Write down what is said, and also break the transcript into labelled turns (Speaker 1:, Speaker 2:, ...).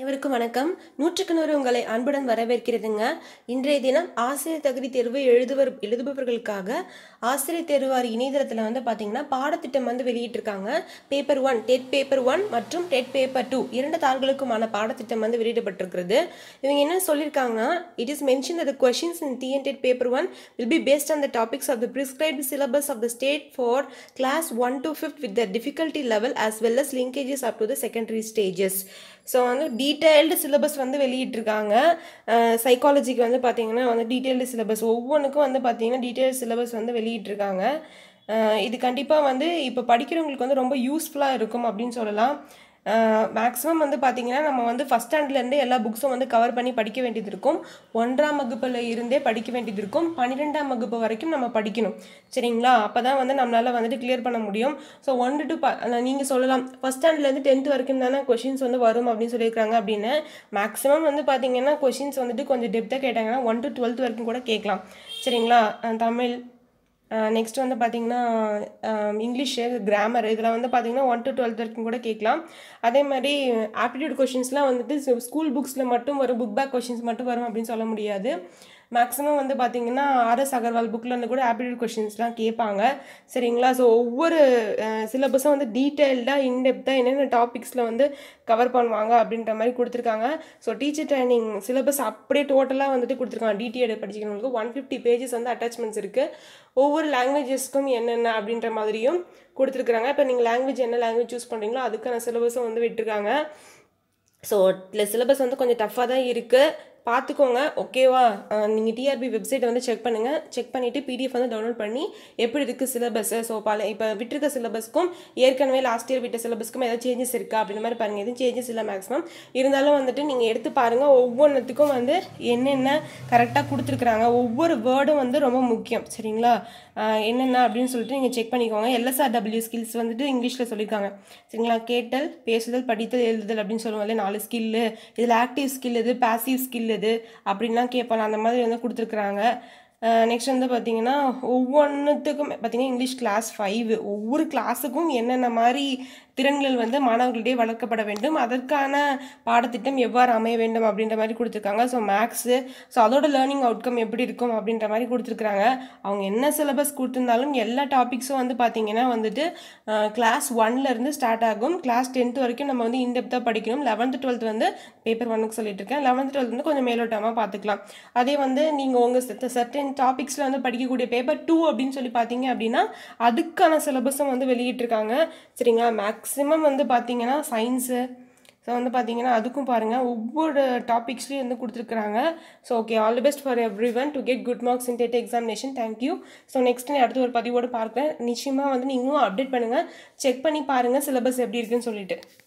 Speaker 1: அனைவருக்கும் வணக்கம் நூற்றுக்கு நூறு உங்களை அன்புடன் வரவேற்கிறதுங்க இன்றைய தினம் ஆசிரியர் தகுதி தேர்வு எழுதுவர் எழுதுபவர்களுக்காக ஆசிரியர் தேர்வார் இணையதளத்தில் வந்து பார்த்தீங்கன்னா பாடத்திட்டம் வந்து வெளியிட்டிருக்காங்க paper one TET paper one மற்றும் டெட் பேப்பர் டூ இரண்டு தாள்களுக்குமான பாடத்திட்டம் வந்து வெளியிடப்பட்டிருக்கிறது இவங்க என்ன சொல்லியிருக்காங்கன்னா it is mention that the questions in TN TET paper 1 will be based on the topics of the prescribed syllabus of the state for class 1 to 5th with the difficulty level as well as linkages up to the secondary stages so வந்து detailed syllabus வந்து வெளியிட்டிருக்காங்க சைக்காலஜிக்கு வந்து பார்த்தீங்கன்னா வந்து detailed syllabus ஒவ்வொன்றுக்கும் வந்து பார்த்தீங்கன்னா detail syllabus வந்து வெளியிட்டிருக்காங்க அஹ் இது கண்டிப்பாக வந்து இப்போ படிக்கிறவங்களுக்கு வந்து ரொம்ப யூஸ்ஃபுல்லாக இருக்கும் அப்படின்னு சொல்லலாம் மேக்ஸிமம் வந்து பார்த்தீங்கன்னா நம்ம வந்து ஃபஸ்ட் ஸ்டாண்டர்ட்லேருந்தே எல்லா புக்ஸும் வந்து கவர் பண்ணி படிக்க வேண்டியது இருக்கும் ஒன்றாம் வகுப்பில் இருந்தே படிக்க வேண்டியது இருக்கும் பன்னிரெண்டாம் வகுப்பு வரைக்கும் நம்ம படிக்கணும் சரிங்களா அப்போ தான் வந்து நம்மளால் வந்துட்டு கிளியர் பண்ண முடியும் ஸோ ஒன்று டு ப நீங்கள் சொல்லலாம் ஃபஸ்ட் ஸ்டாண்டர்ட்லேருந்து டென்த் வரைக்கும் தானே கொஷின்ஸ் வந்து வரும் அப்படின்னு சொல்லியிருக்காங்க அப்படின்னு மேக்ஸிமம் வந்து பார்த்தீங்கன்னா கொஷின்ஸ் வந்துட்டு கொஞ்சம் டெப்த்தாக கேட்டாங்கன்னா ஒன் டு டுவெல்த் வரைக்கும் கூட கேட்கலாம் சரிங்களா அஹ் தமிழ் நெக்ஸ்ட் வந்து பார்த்தீங்கன்னா இங்கிலீஷு கிராமர் இதில் வந்து பார்த்தீங்கன்னா ஒன் டு டுவெல்த் வரைக்கும் கூட கேட்கலாம் அதே மாதிரி ஆப்டிடியூட் கொஷின்ஸ்லாம் வந்துட்டு ஸ்கூல் புக்ஸில் மட்டும் வரும் புக் பேக் கொஷின்ஸ் மட்டும் வரும் அப்படின்னு சொல்ல முடியாது மேக்ஸிமம் வந்து பார்த்தீங்கன்னா ஆர்எஸ் அகர்வால் புக்கில் இருந்து கூட ஆப்டிடியூட் கொஷின்ஸ்லாம் கேட்பாங்க சரிங்களா ஸோ ஒவ்வொரு சிலபஸும் வந்து டீட்டெயில்டாக இன்டெப்த்தாக என்னென்ன டாபிக்ஸில் வந்து கவர் பண்ணுவாங்க அப்படின்ற மாதிரி கொடுத்துருக்காங்க ஸோ டீச்சர் ட்ரைனிங் சிலபஸ் அப்படியே டோட்டலாக வந்துட்டு கொடுத்துருக்காங்க டிடிஎட் படிக்கிறவங்களுக்கு ஒன் ஃபிஃப்டி பேஜஸ் வந்து அட்டாச்மெண்ட்ஸ் இருக்குது ஒவ்வொரு லாங்குவேஜஸ்க்கும் என்னென்ன அப்படின்ற மாதிரியும் கொடுத்துருக்குறாங்க இப்போ நீங்கள் லாங்குவேஜ் என்ன லாங்குவேஜ் சூஸ் பண்ணுறீங்களோ அதுக்கான சிலபஸும் வந்து விட்டுருக்காங்க ஸோ இதில் சிலபஸ் வந்து கொஞ்சம் டஃப்பாக தான் இருக்குது பார்த்துக்கோங்க ஓகேவா நீங்கள் டிஆர்பி வெப்சைட்டை வந்து செக் பண்ணுங்கள் செக் பண்ணிவிட்டு பிடிஎஃப் வந்து டவுன்லோட் பண்ணி எப்படி இருக்குது சிலபஸ்ஸு ஸோ பல இப்போ விட்டுருக்க சிலபஸ்க்கும் ஏற்கனவே லாஸ்ட் இயர் விட்ட சிலபஸ்க்கும் ஏதாவது சேஞ்சஸ் இருக்கா அப்படின்ற மாதிரி பாருங்கள் எதுவும் சேஞ்சஸ் இல்லை மேக்ஸிமம் இருந்தாலும் வந்துட்டு நீங்கள் எடுத்து பாருங்கள் ஒவ்வொன்றுத்துக்கும் வந்து என்னென்ன கரெக்டாக கொடுத்துருக்குறாங்க ஒவ்வொரு வேர்டும் வந்து ரொம்ப முக்கியம் சரிங்களா என்னென்ன அப்படின்னு சொல்லிட்டு நீங்கள் செக் பண்ணிக்கோங்க எல்எஸ்ஆர்டபிள்யூ ஸ்கில்ஸ் வந்துட்டு இங்கிலீஷில் சொல்லியிருக்காங்க சரிங்களா கேட்டல் பேசுதல் படித்தல் எழுதுதல் அப்படின்னு சொல்லுவாங்கல்ல நாலு ஸ்கில்லு இதில் ஆக்டிவ் ஸ்கில் இது பாசிவ் ஸ்கில் இது அப்படின்லாம் கேட்பாங்க அந்த மாதிரி வந்து கொடுத்துருக்குறாங்க நெக்ஸ்ட் வந்து பார்த்தீங்கன்னா ஒவ்வொன்றுத்துக்கும் பார்த்தீங்கன்னா இங்கிலீஷ் கிளாஸ் ஃபைவ் ஒவ்வொரு கிளாஸுக்கும் என்னென்ன மாதிரி திறன்கள் வந்து மாணவர்களிடையே வளர்க்கப்பட வேண்டும் அதற்கான பாடத்திட்டம் எவ்வாறு அமைய வேண்டும் அப்படின்ற மாதிரி கொடுத்துருக்காங்க ஸோ மேக்ஸு ஸோ அதோட லேர்னிங் அவுட்கம் எப்படி இருக்கும் அப்படின்ற மாதிரி கொடுத்துருக்குறாங்க அவங்க என்ன சிலபஸ் கொடுத்துருந்தாலும் எல்லா டாபிக்ஸும் வந்து பார்த்தீங்கன்னா வந்துட்டு கிளாஸ் ஒன்லேருந்து ஸ்டார்ட் ஆகும் கிளாஸ் டென்த் வரைக்கும் நம்ம வந்து இன்டெப்த்தாக படிக்கணும் லெவன்த்து டுவெல்த் வந்து பேப்பர் ஒன்னுக்கு சொல்லிட்டு இருக்கேன் லெவன்த் டுவெல்த் வந்து கொஞ்சம் மேலோட்டமாக பார்த்துக்கலாம் அதே வந்து நீங்கள் உங்கள் சர்டன் டாபிக்ஸில் வந்து படிக்கக்கூடிய பேப்பர் டூ அப்படின்னு சொல்லி பார்த்தீங்க அப்படின்னா அதுக்கான சிலபஸும் வந்து வெளியிட்டிருக்காங்க சரிங்களா மேக்ஸிமம் வந்து பார்த்தீங்கன்னா சயின்ஸு ஸோ வந்து பார்த்தீங்கன்னா அதுக்கும் பாருங்கள் ஒவ்வொரு டாபிக்ஸ்லேயும் வந்து கொடுத்துருக்குறாங்க so okay all the best for everyone to get good marks in TET examination thank you so next நான் அடுத்த ஒரு பதிவோடு பார்க்குறேன் நிச்சயமாக வந்து நீங்களும் அப்டேட் பண்ணுங்கள் செக் பண்ணி பாருங்கள் சிலபஸ் எப்படி இருக்குன்னு சொல்லிட்டு